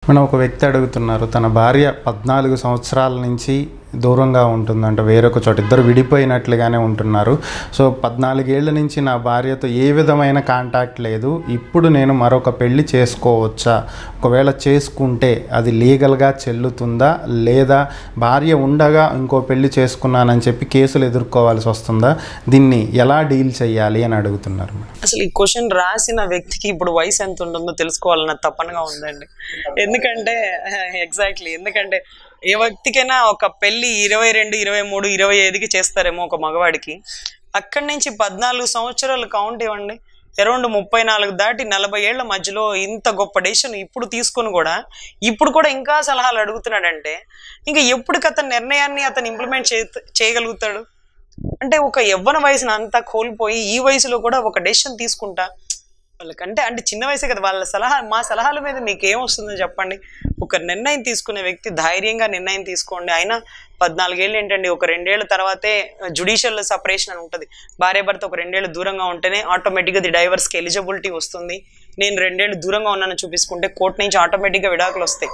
మనం ఒక వ్యక్తి అడుగుతున్నారు తన భార్య పద్నాలుగు సంవత్సరాల నుంచి దూరంగా ఉంటుందంట వేరొక చోట ఇద్దరు విడిపోయినట్లుగానే ఉంటున్నారు సో పద్నాలుగేళ్ల నుంచి నా భార్యతో ఏ విధమైన కాంటాక్ట్ లేదు ఇప్పుడు నేను మరొక పెళ్లి చేసుకోవచ్చా ఒకవేళ చేసుకుంటే అది లీగల్గా చెల్లుతుందా లేదా భార్య ఉండగా ఇంకో పెళ్లి చేసుకున్నానని చెప్పి కేసులు ఎదుర్కోవాల్సి వస్తుందా దీన్ని ఎలా డీల్ చేయాలి అని అడుగుతున్నారు మేడం అసలు ఈ క్వశ్చన్ రాసిన వ్యక్తికి ఇప్పుడు వయసు ఎంత ఉంటుందో తెలుసుకోవాలన్న తప్పనగా ఉందండి ఎందుకంటే ఎగ్జాక్ట్లీ ఎందుకంటే ఏ వ్యక్తికైనా ఒక పెళ్లి ఇరవై రెండు ఇరవై మూడు ఇరవై ఐదుకి చేస్తారేమో ఒక మగవాడికి అక్కడి నుంచి పద్నాలుగు సంవత్సరాలు కౌంట్ ఇవ్వండి అరౌండ్ ముప్పై నాలుగు దాటి నలభై ఏళ్ల మధ్యలో ఇంత గొప్ప డెసిషన్ ఇప్పుడు తీసుకొని కూడా ఇప్పుడు కూడా ఇంకా సలహాలు అడుగుతున్నాడంటే ఇంకా ఎప్పటికి అతని నిర్ణయాన్ని అతను ఇంప్లిమెంట్ చే చేయగలుగుతాడు అంటే ఒక యవ్వన వయసును అంతా కోల్పోయి ఈ వయసులో కూడా ఒక డెసిషన్ తీసుకుంటా వాళ్ళకంటే అంటే చిన్న వయసే కదా వాళ్ళ సలహా మా సలహాల మీద మీకు ఏమొస్తుందో చెప్పండి ఒక నిర్ణయం తీసుకునే వ్యక్తి ధైర్యంగా నిర్ణయం తీసుకోండి అయినా పద్నాలుగేళ్ళు ఏంటండి ఒక రెండేళ్ల తర్వాతే జుడిషియల్ సపరేషన్ అని ఉంటుంది భార్య భర్త ఒక రెండేళ్ళు దూరంగా ఉంటేనే ఆటోమేటిక్గా ది డైవర్స్కి ఎలిజిబిలిటీ వస్తుంది నేను రెండేళ్ళు దూరంగా ఉన్నానని చూపించుకుంటే కోర్టు నుంచి ఆటోమేటిక్గా విడాకులు వస్తాయి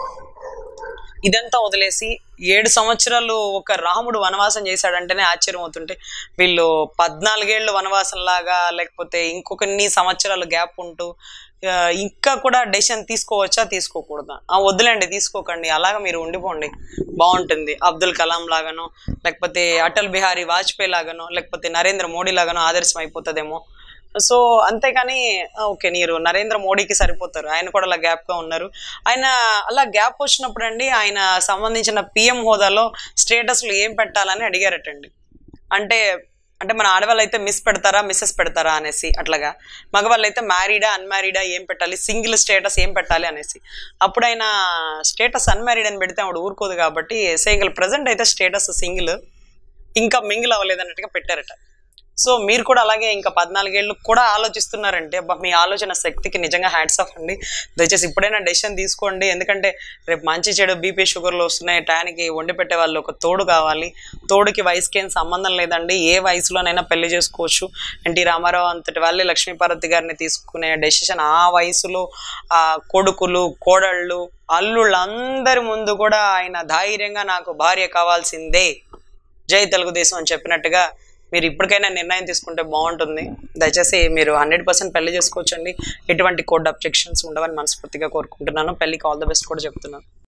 ఇదంతా వదిలేసి ఏడు సంవత్సరాలు ఒక రాముడు వనవాసం చేశాడంటేనే ఆశ్చర్యం అవుతుంటే వీళ్ళు పద్నాలుగేళ్ళు వనవాసం లాగా లేకపోతే ఇంకొకన్ని సంవత్సరాలు గ్యాప్ ఉంటూ ఆ, ఇంకా కూడా డెసిషన్ తీసుకోవచ్చా తీసుకోకూడదా ఆ వద్దులేండి తీసుకోకండి అలాగ మీరు ఉండిపోండి బాగుంటుంది అబ్దుల్ కలాం లాగానో లేకపోతే అటల్ బిహారీ వాజ్పేయి లాగానో లేకపోతే నరేంద్ర మోడీ లాగానో ఆదర్శం అయిపోతుందేమో సో అంతేకాని ఆ, ఓకే మీరు నరేంద్ర మోడీకి సరిపోతారు ఆయన కూడా అలా గ్యాప్గా ఉన్నారు ఆయన అలా గ్యాప్ వచ్చినప్పుడు అండి ఆయన సంబంధించిన పిఎం హోదాలో స్టేటస్లు ఏం పెట్టాలని అడిగారటండి అంటే అంటే మన ఆడవాళ్ళు అయితే మిస్ పెడతారా మిస్సెస్ పెడతారా అనేసి అట్లాగా మగవాళ్ళు అయితే మ్యారీడా అన్మ్యారీడా ఏం పెట్టాలి సింగిల్ స్టేటస్ ఏం పెట్టాలి అనేసి అప్పుడు ఆయన స్టేటస్ అన్మ్యారీడ్ అని పెడితే ఆవిడ ఊరుకోదు కాబట్టి సింగిల్ ప్రజెంట్ అయితే స్టేటస్ సింగిల్ ఇంకా మింగిల్ అవ్వలేదు అన్నట్టుగా పెట్టారట సో మీరు కూడా అలాగే ఇంకా పద్నాలుగేళ్ళు కూడా ఆలోచిస్తున్నారంటే అబ్బా మీ ఆలోచన శక్తికి నిజంగా హ్యాట్స్ ఆఫ్ అండి దయచేసి ఇప్పుడైనా డెసిషన్ తీసుకోండి ఎందుకంటే రేపు మంచి చెడు బీపీ షుగర్లు వస్తున్నాయి టయానికి వండి పెట్టే వాళ్ళు ఒక తోడు కావాలి తోడుకి వయసుకి ఏం సంబంధం లేదండి ఏ వయసులోనైనా పెళ్లి చేసుకోవచ్చు ఎన్టీ రామారావు అంతటి వాళ్ళే లక్ష్మీపార్వతి గారిని తీసుకునే డెసిషన్ ఆ వయసులో ఆ కొడుకులు కోడళ్ళు అల్లుళ్ళు అందరి ముందు కూడా ఆయన ధైర్యంగా నాకు భార్య కావాల్సిందే జై తెలుగుదేశం అని చెప్పినట్టుగా మీరు ఇప్పటికైనా నిర్ణయం తీసుకుంటే బాగుంటుంది దయచేసి మీరు హండ్రెడ్ పర్సెంట్ పెళ్లి చేసుకోవచ్చండి ఎటువంటి కోడ్ అబ్జెక్షన్స్ ఉండవని మనస్ఫూర్తిగా కోరుకుంటున్నాను పెళ్లికి ఆల్ ద బెస్ట్ కూడా చెప్తున్నాను